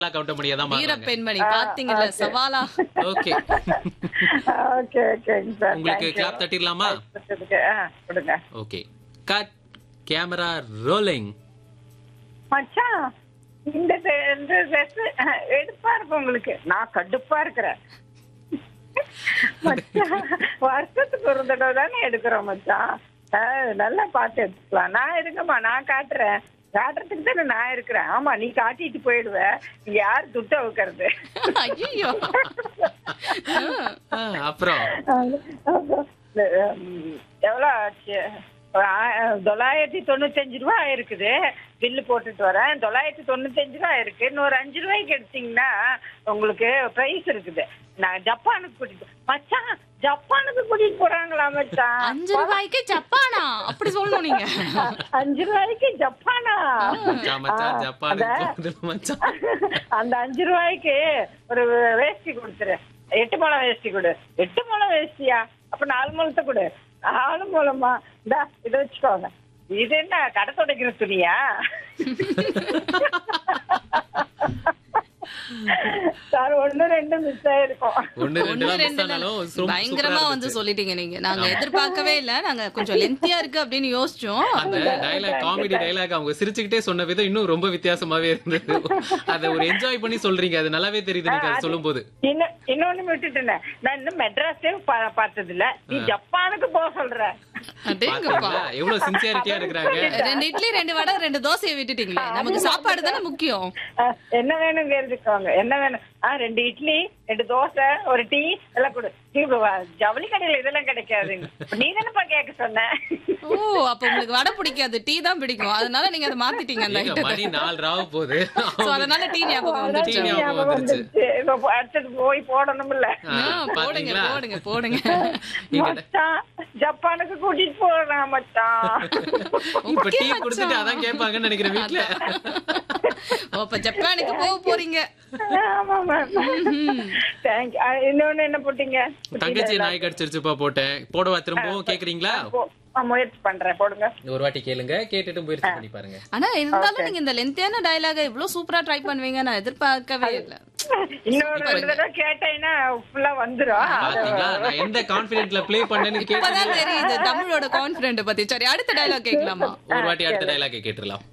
Count பண்ணியா தான் வீர மாறுறாங்க பெண்மணி பாத்தீங்கல்ல சவாலா ஓகே ஓகே ஓகேங்க சார் உங்களுக்கு கிளாப் தட்டிடலாமா கொடுங்க ஓகே கட் கேமரா ரோலிங் மச்சான் இந்த ட்ரெ- இந்த ட்ரெஸ் எடுப்பா இருக்கு உங்களுக்கு நான் கடுப்பா இருக்கிறேன் மச்சான் வருஷத்துக்கு ஒரு தடவை தானே எடுக்கிறோம் மச்சான் அஹ், நல்லா பார்த்து எடுத்துக்கலாம் நான் எடுங்கம்மா நான் காட்டுறேன் காட்டுறதுக்கு தானே நான் இருக்கிறேன் ஆமா நீ காட்டிட்டு போயிடுவ நீ யார் துட்ட வைக்கிறது ஐயோ அப்புறம் எவ்வளோ ஆச்சு ஒரு ஆ- தொள்ளாயிரத்தி தொண்ணூத்தஞ்சு ரூபா இருக்குது பில்லு போட்டுட்டு வரேன் தொள்ளாயிரத்தி தொண்ணூத்தஞ்சு ரூபா இருக்கு இன்னொரு அஞ்சு ரூபாய்க்கு எடுத்தீங்கன்னா உங்களுக்கு பிரைஸ் இருக்குது நான் ஜப்பானுக்கு கூட்டிட்டு மச்சான் ஜப்பானுக்கு கூட்டிட்டு போறாங்களா மச்சான் அஞ்சு ரூபாய்க்கு ஜப்பானா அப்படி சொல்லணும் நீங்க அஞ்சு ரூபாய்க்கு ஜப்பானா மச்சான், மச்சான், ஆ, ஜப்பானுக்கு அந்த- போகுது மச்சான். அந்த அஞ்சு ரூபாய்க்கு ஒரு வேஷ்டி கொடுத்துரு எட்டு முழம் வேஷ்டி கொடு எட்டு முழம் வேஷ்டியா அப்ப நாலு முழத்தை கொடு நாலு முழமா இந்தா இதை வச்சுக்கோங்க இது என்ன கடை துடைக்கிற துணியா சார் ஒண்ணு ரெண்டு மிஸ் ஆயிருக்கும் ஒண்ணு ரெண்டு ஒண்ணு தான் miss ரெண்டு ஆனாலும் தானே. ரொம்ப பயங்கரமா சூப்பரா வந்து இருந்துச்சு. சொல்லிட்டீங்க நீங்க நாங்க எதிர்பார்க்கவே இல்ல நாங்க கொஞ்சம் லென்த்தியா இருக்கு அப்படின்னு யோசிச்சோம் அந்த டைலாக் காமெடி டைலாக் அவங்க சிரிச்சுக்கிட்டே சொன்ன விதம் இன்னும் ரொம்ப வித்தியாசமாவே இருந்தது அத ஒரு என்ஜாய் பண்ணி சொல்றீங்க அது நல்லாவே தெரியுது நீங்க அதை சொல்லும் போது இன்னும் இன்னொன்னு விட்டுட்டேன் நான் இன்னும் மெட்ராஸே பா- பார்த்தது இல்ல நீ ஜப்பானுக்கு போக சொல்ற அடேங்கப்பா பாத்தீங்களா எவ்வளவு சின்சியாரிட்டியா இருக்கிறாங்க ரெண்டு இட்லி ரெண்டு வடை ரெண்டு தோசையை விட்டுட்டீங்களே நமக்கு சாப்பாடு தானே முக்கியம் அஹ், என்ன வேணும் தெரிஞ்சுக்கோங்க என்ன வேணும் ஆ ரெண்டு இட்லி ரெண்டு தோசை ஒரு டீ எல்லாம் கொடு டீ வ- ஜவுளி கடையில இதெல்லாம் கிடைக்காதுங்க நீ தானேப்பா கேட்க சொன்ன ஓ அப்ப உங்களுக்கு வடை பிடிக்காது டீ தான் பிடிக்கும் அதனால நீங்க அதை மாத்திட்டீங்க அந்த ஏங்க, ஐட்டத்தை மணி நாலு ராவு போகுது சோ அதனால டீ ஞாபகம் அதான் வந்துருச்சு டீ ஞாபகம் ஞாபகம் வந்துருச்சு. வந்துருச்சு. இப்ப போ- அடுத்தது போய் போடணும்ல ஆ, ஆ, போடுங்க பாத்தீங்களா போடுங்க போடுங்க நீங்க மச்சான் ஜப்பானுக்கு கூட்டிட்டு போறான் மச்சான் இப்ப டீ குடுத்துட்டு அதான் கேட்பாங்கன்னு நினைக்கிறேன் வீட்டுல ஓ, அப்ப ஜப்பானுக்கு போக போறீங்க ஆமா மேம் தேங்க்யூ இன்னொன்னு என்ன போட்டீங்க தங்கச்சி நாய் கடிச்சிருச்சுப்பா போட்டேன் போடவா திரும்பவும் கேக்குறீங்களா போ- ஆ, முயற்சி பண்றேன் போடுங்க ஒரு வாட்டி கேளுங்க கேட்டுட்டு முயற்சி பண்ணி பாருங்க ஆனா இருந்தாலும் நீங்க இந்த லென்த்தியான டயலாக இவ்வளவு சூப்பரா ட்ரை பண்ணுவீங்க நான் எதிர்பார்க்கவே இல்ல இன்னொரு ரெண்டு தடவை கேட்டேன்னா ஃபுல்லா வந்துரும் பாத்தீங்களா நான் எந்த கான்பிடென்ட்ல ப்ளே பண்ணேன்னு கேட்டு இப்பதான் தெரியுது தமிழோட கான்பிடென்ட் பத்தி சரி அடுத்த டயலாக் கேட்கலாமா ஒரு வாட்டி அடுத்த டைலாக் கேட்டுடலாம்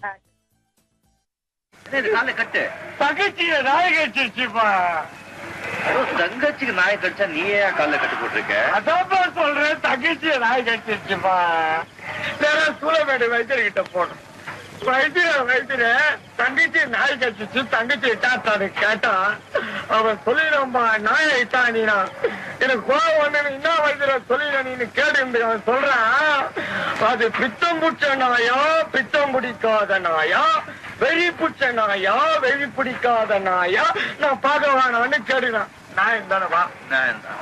காலை கட்டு தகச்சிய நாய் கட்டிருச்சுப்பா ஐயோ, தங்கச்சிக்கு நாய் கடிச்சா நீ ஏன் காலைல கட்டு போட்டிருக்க அதான்ப்பா சொல்றேன் தகச்சிய நாய் கட்டிருச்சுப்பா வேற சூளமேடு வைத்தியர்கிட்ட போனோம் வைத்திய வைத்திய தங்கச்சி நாய் கட்டிச்சு தங்கச்சி இட்டாத்தாரு கேட்டான் அவன் சொல்லிடும்பா நாயை இட்டானினா எனக்கு கோவம் வந்து என்ன வைத்திய சொல்லிட நீன்னு கேட்டு அவன் சொல்றான் அது பித்தம் பிடிச்ச நாயா பித்தம் பிடிக்காத நாயா வெறி பிடிச்ச நாயா வெறி பிடிக்காத நாயா நான் பார்க்க வேணாம்னு கேடுறான் நான் தானேப்பா நான் தான்.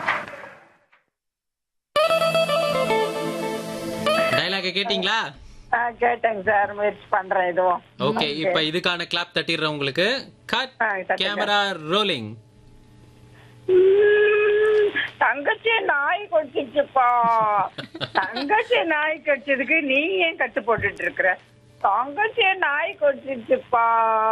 டைலாக கேட்டீங்களா ஆ, கேட்டேங்க சார் முயற்சி பண்றேன் இதுவும் ஓகே இப்ப இதுக்கான கிளாப் தட்டிடுறேன் உங்களுக்கு கட் ஆ, தட்டுங்க. கேமரா ரோலிங் உம், தங்கச்சி நாய் கடிச்சிச்சுப்பா தங்கச்சி நாய் கடிச்சதுக்கு நீ ஏன் கட்டு போட்டுட்டு இருக்கிற தங்கச்சி நாய் கடிச்சிச்சுப்பா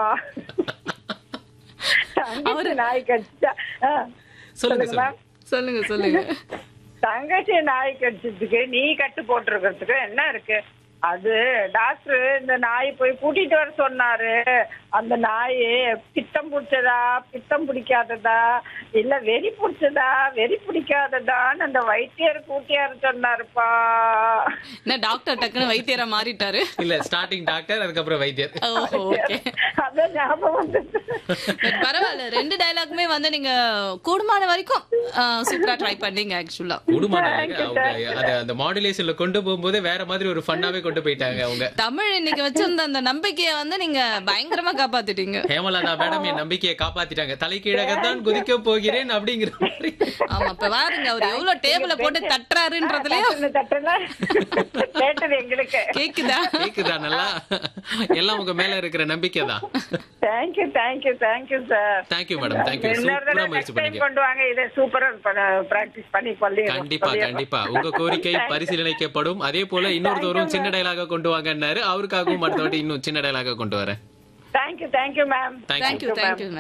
தங்கச்சி நாய் கடிச்சா ஆ, சொல்லுங்க சொல்லுங்க மேம் சொல்லுங்க சொல்லுங்க தங்கச்சி நாய் கடிச்சதுக்கு நீ கட்டு போட்டிருக்கிறதுக்கு என்ன இருக்கு அது டாக்டர் இந்த நாய் போய் கூட்டிட்டு வர சொன்னாரு அந்த நாய் பித்தம் பிடிச்சதா பித்தம் பிடிக்காததா இல்ல வெறி பிடிச்சதா வெறி பிடிக்காததான்னு அந்த வைத்தியர் கூட்டியாரு சொன்னாருப்பா என்ன டாக்டர் டக்குன்னு வைத்தியரா மாறிட்டாரு இல்ல ஸ்டார்டிங் டாக்டர் அதுக்கப்புறம் வைத்தியர் ஓஹோ ஓகே அதான் ஞாபகம் வந்தது பட் பரவாயில்ல ரெண்டு டயலாக்குமே வந்து நீங்க கூடுமான வரைக்கும் சூப்பரா ட்ரை பண்ணீங்க ஆக்சுவலா குடும்பம் அவங்க அது அந்த மாடுலேஷன்ல கொண்டு போகும்போது வேற மாதிரி ஒரு ஃபன்னாவே கொண்டு போயிட்டாங்க அவங்க தமிழ் இன்னைக்கு வச்சிருந்த அந்த நம்பிக்கையை வந்து நீங்க பயங்கரமா காப்பாத்திட்டீங்க ஹேமலதா மேடம் என் நம்பிக்கையை காப்பாத்திட்டாங்க தலைக்கீழகத்தான் குதிக்க போகிறேன் அப்படிங்கிற மாதிரி ஆமா இப்ப பாருங்க அவர் எவ்வளவு டேபிள போட்டு தட்டுறாருன்றதுலயும் தட்டுன தட்டுல கேட்டது எங்களுக்கு கேக்குதா கேக்குதா நல்லா எல்லாம் உங்க மேல இருக்கிற நம்பிக்கை தான் thank you thank you thank you sir thank you madam thank you இன்னொரு சூப்பரா தடவை முயற்சி next time பண்ணீங்க கொண்டு வாங்க இதை சூப்பரா பிராக்டிஸ் பண்ணி கொள்ளி கண்டிப்பா கண்டிப்பா உங்க கோரிக்கை பரிசீலனைக்கப்படும் அதே போல இன்னொருத்தவரும் சின்ன டயலாக கொண்டு வாங்கன்னாரு அவருக்காகவும் அடுத்த வாட்டி இன்னும் சின்ன டயலாக கொண்டு வரேன் thank you thank you ma'am Thank you. Thank you thank you